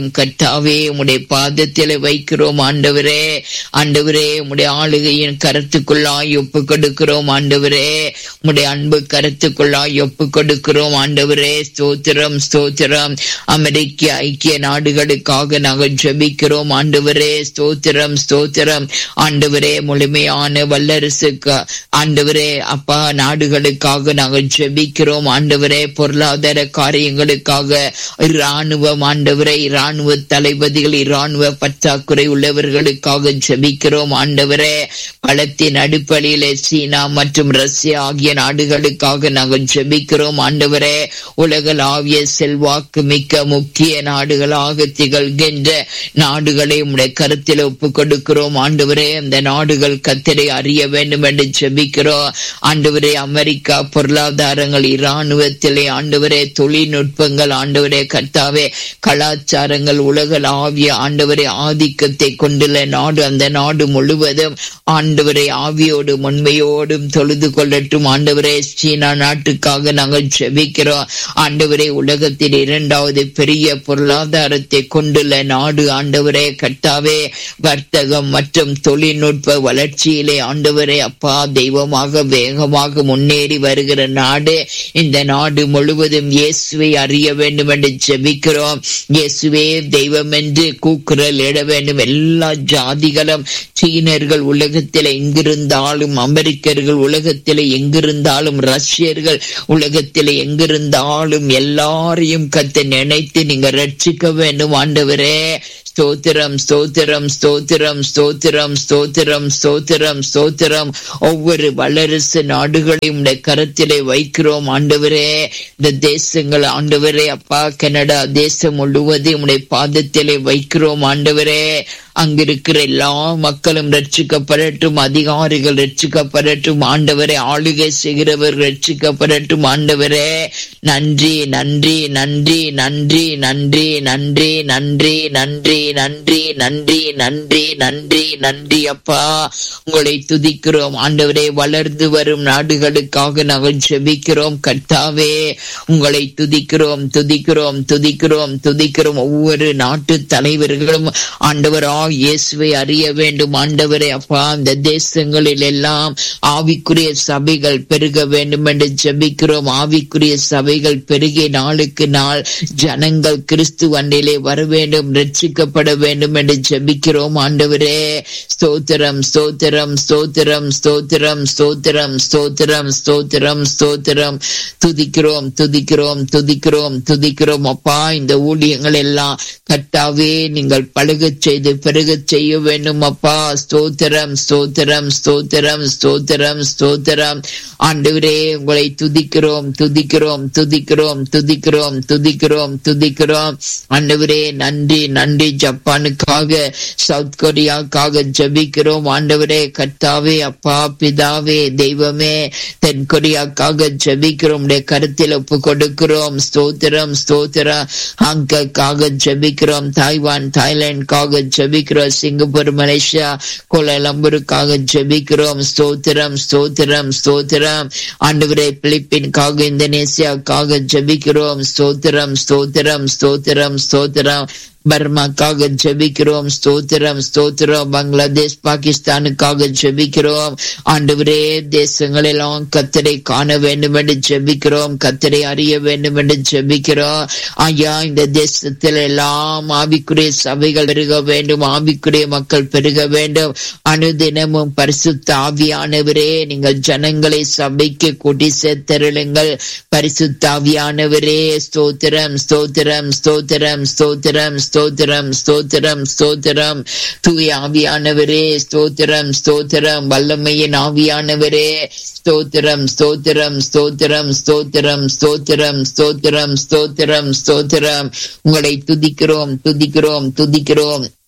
கர்த்தாவே உம்முடைய பாதத்திலே வைக்கிறோம் ஆண்டவரே ஆண்டவரே உம்முடைய ஆளுகையின் கருத்துக்குள்ளாய் ஒப்பு கொடுக்கிறோம் ஆண்டவரே உம்முடைய அன்பு கருத்துக்குள்ளாய் ஒப்பு கொடுக்கிறோம் ஆண்டவரே ஸ்தோத்திரம் ஸ்தோத்திரம் அமெரிக்க ஐக்கிய நாடுகளுக்காக நாங்கள் ஜெபிக்கிறோம் ஆண்டவரே ஸ்தோத்திரம் ஸ்தோத்திரம் ஆண்டவரே முழுமையான வல்லரசுக்கு ஆண்டவரே அப்பா நாடுகளுக்காக நாங்கள் ஜெபிக்கிறோம் ஆண்டவரே பொருளாதார காரியங்களுக்காக இராணுவம் ஆண்டவரை இராணுவ தளபதிகள் இராணுவ பற்றாக்குறை உள்ளவர்களுக்காக ஜெபிக்கிறோம் ஆண்டவரே பலத்தின் அடிப்படையிலே சீனா மற்றும் ரஷ்யா ஆகிய நாடுகளுக்காக நாங்கள் ஜெபிக்கிறோம் ஆண்டவரே உலகளாவிய செல்வாக்கு மிக்க முக்கிய நாடுகளாக திகழ்கின்ற நாடுகளை உடைய கருத்தில் ஒப்பு கொடுக்கிறோம் ஆண்டவரே அந்த நாடுகள் கத்தரை அறிய வேண்டும் என்று ஜெபிக்கிறோம் ஆண்டவரே அமெரிக்கா பொருளாதாரங்கள் இராணுவத்திலே ஆண்டவரே தொழில்நுட்பங்கள் ஆண்டவரே கர்த்தாவே கலாச்சாரங்கள் உலகளாவிய ஆண்டவரே ஆதிக்கத்தை கொண்டுள்ள நாடு அந்த நாடு முழுவதும் ஆண்டவரை ஆவியோடு உண்மையோடும் தொழுது கொள்ளட்டும் ஆண்டவரே சீனா நாட்டுக்காக நாங்கள் ஜெபிக்கிறோம் ஆண்டவரே உலகத்தில் இரண்டாவது பெரிய பொருளாதாரத்தை கொண்டுள்ள நாடு ஆண்டவரே கர்த்தாவே வர்த்தகம் மற்றும் தொழில்நுட்ப வளர்ச்சியிலே ஆண்டவரே அப்பா தெய்வமாக வேகமாக முன்னேறி வருகிற நாடு இந்த நாடு முழுவதும் இயேசுவை அறிய வேண்டும் என்று ஜெபிக்கிறோம் இயேசுவே தெய்வம் என்று கூக்குரல் இட வேண்டும் எல்லா ஜாதிகளும் சீனர்கள் உலகத்தில் எங்கிருந்தாலும் அமெரிக்கர்கள் உலகத்தில் எங்கிருந்தாலும் ரஷ்யர்கள் உலகத்தில் எங்கிருந்தாலும் எல்லாரையும் கத்தை நினைத்து நீங்க ரட்சிக்க வேண்டும் ஆண்டவரே ஸ்தோத்திரம் ஸ்தோத்திரம் ஸ்தோத்திரம் ஸ்தோத்திரம் ஸ்தோத்திரம் ஸ்தோத்திரம் ஸ்தோத்திரம் ஒவ்வொரு வல்லரசு நாடுகளையும் உடைய கரத்திலே வைக்கிறோம் ஆண்டவரே இந்த தேசங்கள் ஆண்டவரே அப்பா கனடா தேசம் முழுவதும் உடைய பாதத்திலே வைக்கிறோம் ஆண்டவரே அங்கிருக்கிற எல்லா மக்களும் ரட்சிக்கப்படட்டும் அதிகாரிகள் ரட்சிக்கப்படட்டும் ஆண்டவரே ஆளுகை செய்கிறவர் ரட்சிக்கப்படட்டும் ஆண்டவரே நன்றி நன்றி நன்றி நன்றி நன்றி நன்றி நன்றி நன்றி நன்றி நன்றி நன்றி நன்றி நன்றி அப்பா உங்களை துதிக்கிறோம் ஆண்டவரே வளர்ந்து வரும் நாடுகளுக்காக நாங்கள் ஜெபிக்கிறோம் கர்த்தாவே உங்களை துதிக்கிறோம் துதிக்கிறோம் துதிக்கிறோம் துதிக்கிறோம் ஒவ்வொரு நாட்டு தலைவர்களும் ஆண்டவரா இயேசுவை அறிய வேண்டும் ஆண்டவரே அப்பா இந்த தேசங்களில் எல்லாம் ஆவிக்குரிய சபைகள் பெருக வேண்டும் என்று ஜெபிக்கிறோம் ஆவிக்குரிய சபைகள் பெருகிய நாளுக்கு நாள் ஜனங்கள் கிறிஸ்து வண்டிலே வர வேண்டும் ரட்சிக்கப்பட வேண்டும் என்று ஜெபிக்கிறோம் ஆண்டவரே ஸ்தோத்திரம் ஸ்தோத்திரம் ஸ்தோத்திரம் ஸ்தோத்திரம் ஸ்தோத்திரம் ஸ்தோத்திரம் ஸ்தோத்திரம் ஸ்தோத்திரம் துதிக்கிறோம் துதிக்கிறோம் துதிக்கிறோம் துதிக்கிறோம் அப்பா இந்த ஊழியங்கள் எல்லாம் கட்டாவே நீங்கள் பழகச் செய்து பெருகச் செய்ய வேண்டும் அப்பா ஸ்தோத்திரம் ஸ்தோத்திரம் ஸ்தோத்திரம் ஸ்தோத்திரம் ஸ்தோத்திரம் ஆண்டவரே உங்களை துதிக்கிறோம் துதிக்கிறோம் துதிக்கிறோம் துதிக்கிறோம் துதிக்கிறோம் துதிக்கிறோம் ஆண்டவரே நன்றி நன்றி ஜப்பானுக்காக சவுத் கொரியாக்காக ஜபிக்கிறோம் ஆண்டவரே கர்த்தாவே அப்பா பிதாவே தெய்வமே தென் கொரியாக்காக ஜபிக்கிறோம் உடைய கருத்தில் ஒப்பு கொடுக்கிறோம் ஸ்தோத்திரம் ஸ்தோத்திரம் ஹாங்காக்காக ஜபிக்கிறோம் தாய்வான் தாய்லாந்துக்காக ஜபிக்கிறோம் சிங்கப்பூர் மலேசியா கோலாலம்பூருக்காக ஜபிக்கிறோம் ஸ்தோத்திரம் ஸ்தோத்திரம் ஸ்தோத்திரம் ஆண்டவரே பிலிப்பின்காக இந்தோனேசியாக்காக ஜபிக்கிறோம் ஸ்தோத்திரம் ஸ்தோத்திரம் ஸ்தோத்திரம் ஸ்தோத்திரம் பர்மாக்காக ஜெபிக்கிறோம் ஸ்தோத்திரம் ஸ்தோத்திரம் பங்களாதேஷ் பாகிஸ்தானுக்காக ஜெபிக்கிறோம் ஆண்டவரே தேசங்களெல்லாம் கத்தரை காண வேண்டும் என்று ஜெபிக்கிறோம் கத்தரை அறிய வேண்டும் என்று ஜெபிக்கிறோம் ஐயா இந்த தேசத்தில் எல்லாம் ஆவிக்குரிய சபைகள் பெருக வேண்டும் ஆவிக்குரிய மக்கள் பெருக வேண்டும் அனுதினமும் பரிசுத்த ஆவியானவரே நீங்கள் ஜனங்களை சபைக்கு கூட்டி சேர்த்தருளுங்கள் பரிசுத்த ஆவியானவரே ஸ்தோத்திரம் ஸ்தோத்திரம் ஸ்தோத்திரம் ஸ்தோத்திரம் ஸ்தோத்திரம் ஸ்தோத்திரம் ஸ்தோத்திரம் தூய ஆவியானவரே ஸ்தோத்திரம் ஸ்தோத்திரம் வல்லமையின் ஆவியானவரே ஸ்தோத்திரம் ஸ்தோத்திரம் ஸ்தோத்திரம் ஸ்தோத்திரம் ஸ்தோத்திரம் ஸ்தோத்திரம் ஸ்தோத்திரம் ஸ்தோத்திரம் உங்களை துதிக்கிறோம் துதிக்கிறோம் துதிக்கிறோம்